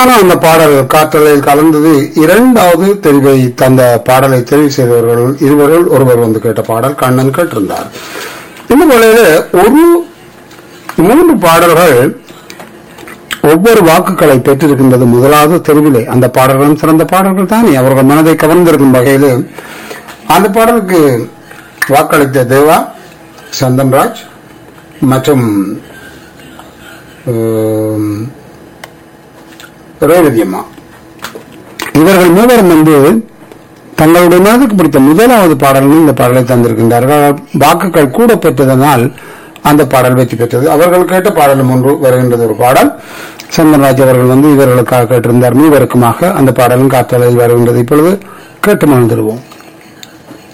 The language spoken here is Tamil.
சிறப்பான அந்த பாடல் காற்றலையில் கலந்தது இரண்டாவது தெரிவை தந்த பாடலை தெரிவு செய்தவர்கள் இருவரில் ஒருவர் வந்து கேட்ட பாடல் கண்ணன் கேட்டிருந்தார் இந்த வேளையில ஒரு மூன்று பாடல்கள் ஒவ்வொரு வாக்குகளை பெற்றிருக்கின்றது முதலாவது தெருவிலே அந்த பாடல்களும் சிறந்த பாடல்கள் தானே அவர்கள் மனதை கவர்ந்திருக்கும் வகையில் அந்த பாடலுக்கு வாக்களித்த தேவா சந்தன்ராஜ் மற்றும் ஆம், ரேவதி அம்மா இவர்கள் மூவரும் வந்து தங்களுடைய மனதுக்கு பிடித்த முதலாவது பாடலில் இந்த பாடலை தந்திருக்கின்றார்கள் வாக்குகள் கூட பெற்றதனால் அந்த பாடல் வெற்றி பெற்றது அவர்கள் கேட்ட பாடலும் ஒன்று வருகின்றது ஒரு பாடல் சந்தன்ராஜ் அவர்கள் வந்து இவர்களுக்காக கேட்டிருந்தார் மூவருக்குமாக அந்த பாடலும் காற்றலையில் வருகின்றது இப்பொழுது கேட்டு மகிழ்ந்திருவோம்